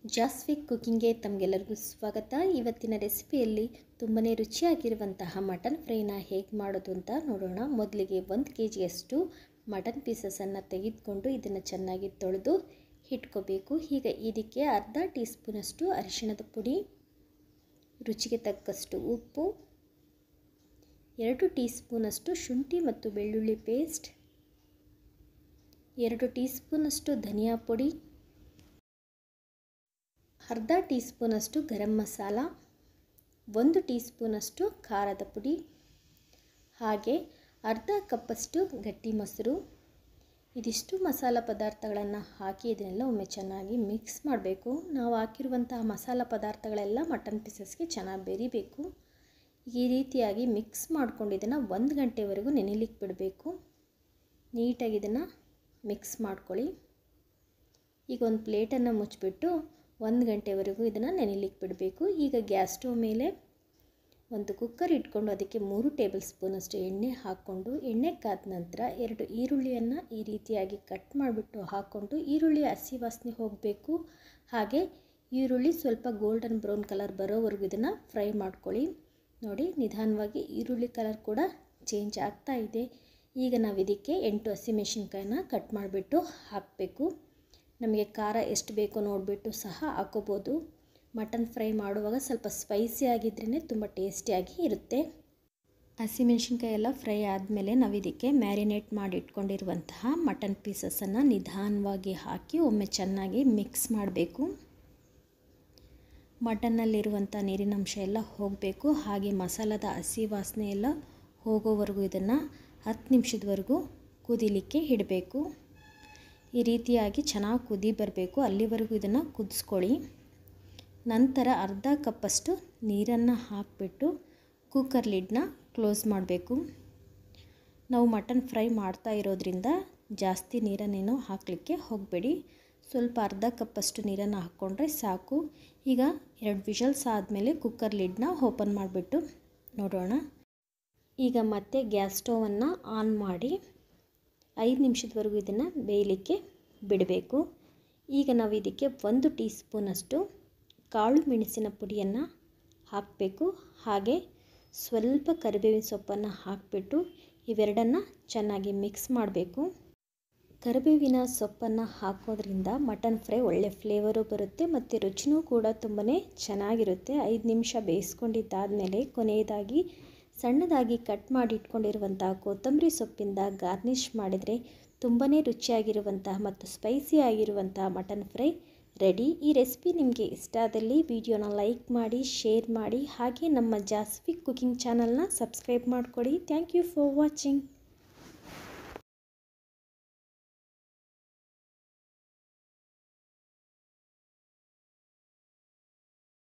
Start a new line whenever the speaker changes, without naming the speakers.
ಜಾಸ್ವಿಕ್ ಕುಕ್ಕಿಂಗ್ಗೆ ತಮಗೆಲ್ಲರಿಗೂ ಸ್ವಾಗತ ಇವತ್ತಿನ ರೆಸಿಪಿಯಲ್ಲಿ ತುಂಬನೇ ರುಚಿಯಾಗಿರುವಂತಹ ಮಟನ್ ಫ್ರೈನ ಹೇಗೆ ಮಾಡೋದು ಅಂತ ನೋಡೋಣ ಮೊದಲಿಗೆ ಒಂದು ಕೆ ಜಿಯಷ್ಟು ಮಟನ್ ಪೀಸಸನ್ನು ತೆಗೆದುಕೊಂಡು ಇದನ್ನು ಚೆನ್ನಾಗಿ ತೊಳೆದು ಇಟ್ಕೋಬೇಕು ಈಗ ಇದಕ್ಕೆ ಅರ್ಧ ಟೀ ಸ್ಪೂನಷ್ಟು ಅರಿಶಿಣದ ಪುಡಿ ರುಚಿಗೆ ತಕ್ಕಷ್ಟು ಉಪ್ಪು ಎರಡು ಟೀ ಸ್ಪೂನಷ್ಟು ಶುಂಠಿ ಮತ್ತು ಬೆಳ್ಳುಳ್ಳಿ ಪೇಸ್ಟ್ ಎರಡು ಟೀ ಸ್ಪೂನಷ್ಟು ಧನಿಯಾ ಪುಡಿ ಅರ್ಧ ಟೀ ಸ್ಪೂನಷ್ಟು ಗರಂ ಮಸಾಲ ಒಂದು ಟೀ ಸ್ಪೂನಷ್ಟು ಖಾರದ ಪುಡಿ ಹಾಗೆ ಅರ್ಧ ಕಪ್ಪಷ್ಟು ಗಟ್ಟಿ ಮೊಸರು ಇದಿಷ್ಟು ಮಸಾಲ ಪದಾರ್ಥಗಳನ್ನು ಹಾಕಿ ಇದನ್ನೆಲ್ಲ ಒಮ್ಮೆ ಚೆನ್ನಾಗಿ ಮಿಕ್ಸ್ ಮಾಡಬೇಕು ನಾವು ಹಾಕಿರುವಂತಹ ಮಸಾಲ ಪದಾರ್ಥಗಳೆಲ್ಲ ಮಟನ್ ಪೀಸಸ್ಗೆ ಚೆನ್ನಾಗಿ ಬೆರಿಬೇಕು ಈ ರೀತಿಯಾಗಿ ಮಿಕ್ಸ್ ಮಾಡ್ಕೊಂಡು ಇದನ್ನು ಒಂದು ಗಂಟೆವರೆಗೂ ನೆನೆಲಿಕ್ಕೆ ಬಿಡಬೇಕು ನೀಟಾಗಿ ಇದನ್ನು ಮಿಕ್ಸ್ ಮಾಡ್ಕೊಳ್ಳಿ ಈಗ ಒಂದು ಪ್ಲೇಟನ್ನು ಮುಚ್ಚಿಬಿಟ್ಟು ಒಂದು ಗಂಟೆವರೆಗೂ ಇದನ್ನು ನೆನೆಲಿಕ್ಕೆ ಬಿಡಬೇಕು ಈಗ ಗ್ಯಾಸ್ ಸ್ಟವ್ ಮೇಲೆ ಒಂದು ಕುಕ್ಕರ್ ಇಟ್ಕೊಂಡು ಅದಕ್ಕೆ ಮೂರು ಟೇಬಲ್ ಸ್ಪೂನಷ್ಟು ಎಣ್ಣೆ ಹಾಕ್ಕೊಂಡು ಎಣ್ಣೆ ಕಾದ ನಂತರ ಎರಡು ಈರುಳ್ಳಿಯನ್ನು ಈ ರೀತಿಯಾಗಿ ಕಟ್ ಮಾಡಿಬಿಟ್ಟು ಹಾಕ್ಕೊಂಡು ಈರುಳ್ಳಿ ಹಸಿ ವಾಸನೆ ಹೋಗಬೇಕು ಹಾಗೆ ಈರುಳ್ಳಿ ಸ್ವಲ್ಪ ಗೋಲ್ಡನ್ ಬ್ರೌನ್ ಕಲರ್ ಬರೋವರೆಗೂ ಇದನ್ನು ಫ್ರೈ ಮಾಡ್ಕೊಳ್ಳಿ ನೋಡಿ ನಿಧಾನವಾಗಿ ಈರುಳ್ಳಿ ಕಲರ್ ಕೂಡ ಚೇಂಜ್ ಆಗ್ತಾ ಇದೆ ಈಗ ನಾವು ಇದಕ್ಕೆ ಎಂಟು ಹಸಿಮೆಣಸಿನ್ಕಾಯಿನ ಕಟ್ ಮಾಡಿಬಿಟ್ಟು ಹಾಕಬೇಕು ನಮಗೆ ಖಾರ ಎಷ್ಟು ಬೇಕೋ ನೋಡಿಬಿಟ್ಟು ಸಹ ಹಾಕೋಬೋದು ಮಟನ್ ಫ್ರೈ ಮಾಡುವಾಗ ಸ್ವಲ್ಪ ಸ್ಪೈಸಿ ಆಗಿದ್ರೇ ತುಂಬ ಟೇಸ್ಟಿಯಾಗಿ ಇರುತ್ತೆ ಹಸಿಮೆಣ್ಸಿನ್ಕಾಯಿ ಎಲ್ಲ ಫ್ರೈ ಆದಮೇಲೆ ನಾವು ಇದಕ್ಕೆ ಮ್ಯಾರಿನೇಟ್ ಮಾಡಿ ಇಟ್ಕೊಂಡಿರುವಂತಹ ಮಟನ್ ಪೀಸಸನ್ನು ನಿಧಾನವಾಗಿ ಹಾಕಿ ಒಮ್ಮೆ ಚೆನ್ನಾಗಿ ಮಿಕ್ಸ್ ಮಾಡಬೇಕು ಮಟನ್ನಲ್ಲಿರುವಂಥ ನೀರಿನಂಶ ಎಲ್ಲ ಹೋಗಬೇಕು ಹಾಗೆ ಮಸಾಲದ ಹಸಿ ವಾಸನೆ ಎಲ್ಲ ಹೋಗೋವರೆಗೂ ಇದನ್ನು ಹತ್ತು ನಿಮಿಷದವರೆಗೂ ಕುದಿಲಿಕ್ಕೆ ಇಡಬೇಕು ಈ ರೀತಿಯಾಗಿ ಚೆನ್ನಾಗಿ ಕುದಿ ಬರಬೇಕು ಅಲ್ಲಿವರೆಗೂ ಇದನ್ನು ಕುದಿಸ್ಕೊಳ್ಳಿ ನಂತರ ಅರ್ಧ ಕಪ್ಪಷ್ಟು ನೀರನ್ನು ಹಾಕಿಬಿಟ್ಟು ಕುಕ್ಕರ್ ಲಿಡ್ನ ಕ್ಲೋಸ್ ಮಾಡಬೇಕು ನಾವು ಮಟನ್ ಫ್ರೈ ಮಾಡ್ತಾ ಇರೋದ್ರಿಂದ ಜಾಸ್ತಿ ನೀರನ್ನೇನು ಹಾಕಲಿಕ್ಕೆ ಹೋಗಬೇಡಿ ಸ್ವಲ್ಪ ಅರ್ಧ ಕಪ್ಪಷ್ಟು ನೀರನ್ನು ಹಾಕ್ಕೊಂಡ್ರೆ ಸಾಕು ಈಗ ಎರಡು ವಿಷಲ್ಸ್ ಆದಮೇಲೆ ಕುಕ್ಕರ್ ಲಿಡ್ನ ಓಪನ್ ಮಾಡಿಬಿಟ್ಟು ನೋಡೋಣ ಈಗ ಮತ್ತೆ ಗ್ಯಾಸ್ ಸ್ಟವನ್ನು ಆನ್ ಮಾಡಿ ಐದು ನಿಮಿಷದವರೆಗೂ ಇದನ್ನು ಬೇಯಲಿಕ್ಕೆ ಬಿಡಬೇಕು ಈಗ ನಾವು ಇದಕ್ಕೆ ಒಂದು ಟೀ ಸ್ಪೂನಷ್ಟು ಕಾಳು ಮೆಣಸಿನ ಪುಡಿಯನ್ನು ಹಾಕಬೇಕು ಹಾಗೆ ಸ್ವಲ್ಪ ಕರಿಬೇವಿನ ಸೊಪ್ಪನ್ನು ಹಾಕಿಬಿಟ್ಟು ಇವೆರಡನ್ನು ಚೆನ್ನಾಗಿ ಮಿಕ್ಸ್ ಮಾಡಬೇಕು ಕರಿಬೇವಿನ ಸೊಪ್ಪನ್ನು ಹಾಕೋದ್ರಿಂದ ಮಟನ್ ಫ್ರೈ ಒಳ್ಳೆ ಫ್ಲೇವರು ಬರುತ್ತೆ ಮತ್ತು ರುಚಿನೂ ಕೂಡ ತುಂಬಾ ಚೆನ್ನಾಗಿರುತ್ತೆ ಐದು ನಿಮಿಷ ಬೇಯಿಸ್ಕೊಂಡಿದ್ದಾದಮೇಲೆ ಕೊನೆಯದಾಗಿ ಸಣ್ಣದಾಗಿ ಕಟ್ ಮಾಡಿ ಇಟ್ಕೊಂಡಿರುವಂಥ ಕೊತ್ತಂಬರಿ ಸೊಪ್ಪಿಂದ ಗಾರ್ನಿಷ್ ಮಾಡಿದರೆ ತುಂಬಾ ರುಚಿಯಾಗಿರುವಂತಹ ಮತ್ತು ಸ್ಪೈಸಿ ಆಗಿರುವಂತಹ ಮಟನ್ ಫ್ರೈ ರೆಡಿ ಈ ರೆಸಿಪಿ ನಿಮಗೆ ಇಷ್ಟ ಆದಲ್ಲಿ ವಿಡಿಯೋನ ಲೈಕ್ ಮಾಡಿ ಶೇರ್ ಮಾಡಿ ಹಾಗೆ ನಮ್ಮ ಜಾಸ್ವಿಕ್ ಕುಕಿಂಗ್ ಚಾನಲ್ನ ಸಬ್ಸ್ಕ್ರೈಬ್ ಮಾಡಿಕೊಡಿ ಥ್ಯಾಂಕ್ ಯು ಫಾರ್ ವಾಚಿಂಗ್